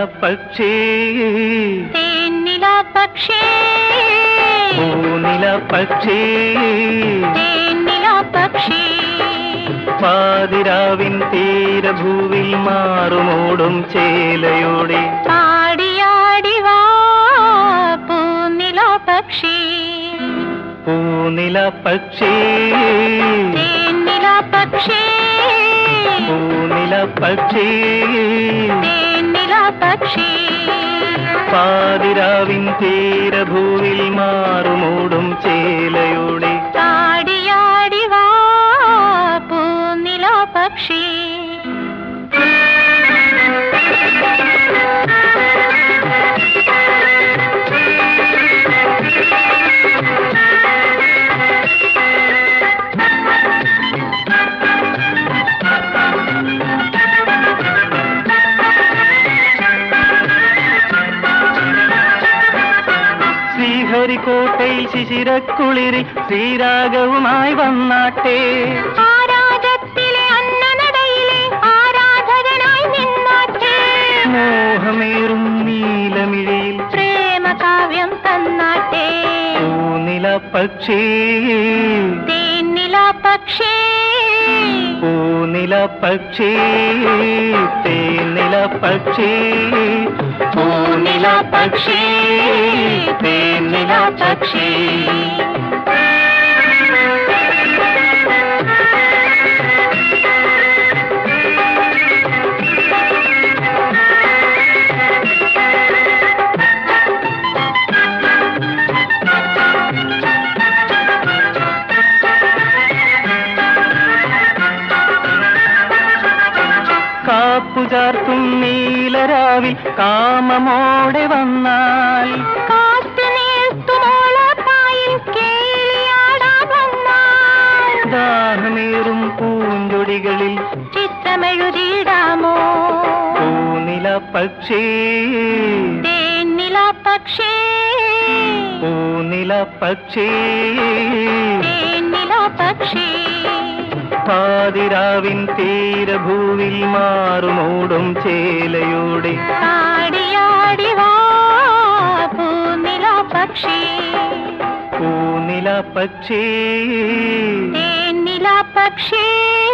പക്ഷേ തേന്നില പക്ഷേ പൂനില പക്ഷേ തേന്നില പക്ഷേ പാതിരാവിൻ തീരഭൂവിൽ മാറുമോടും ചേലയോടെ പാടിയാടി വാ പൂനില പക്ഷേ പൂനില പക്ഷേ തേന്നില പക്ഷേ പൂനില പക്ഷേ തേന്നില പക്ഷേ പാതിരാവിൻ തീരഭൂവിൽ മാറുമോടും ചേലയോടെ പാടിയാടി വാ പൂനില പക്ഷേ ശ്രീഹരിക്കോട്ടയിൽ ശിശിരക്കുളിരി ശ്രീരാഗവുമായി വന്നാട്ടെ ആരാധത്തിലെ അന്നനടയിലെ ആരാധകനായി നിന്നാട്ടെ മോഹമേറും നീലമിഴിയിൽ പ്രേമകാവ്യം തന്നാട്ടെ പൂനില പക്ഷേ തേന്നില പക്ഷേ പൂനില പക്ഷേ തേനില പക്ഷേ പൂനില പക്ഷേ തേനില പക്ഷേ കാപ്പുചാർത്തും നീലരാവിൽ കാമമോടെ വന്നാൽ കാത്തു നീർത്തുമോളപ്പായിൽ കേളിയാടാൻ വന്നാൽ ദാഹമേറും പൂഞ്ചൊടികളിൽ ചിത്രമെഴുതിയിടാമോ പൂനില പക്ഷേ തേന്നില പക്ഷേ പൂനില പക്ഷേ തേന്നില പക്ഷേ പാതിരാവിൻ തീരഭൂവിൽ മാറുമോടും ചേലയോടെ പാടിയാടി വാ പൂനില പക്ഷേ പൂനില പക്ഷേ തേന്നില പക്ഷേ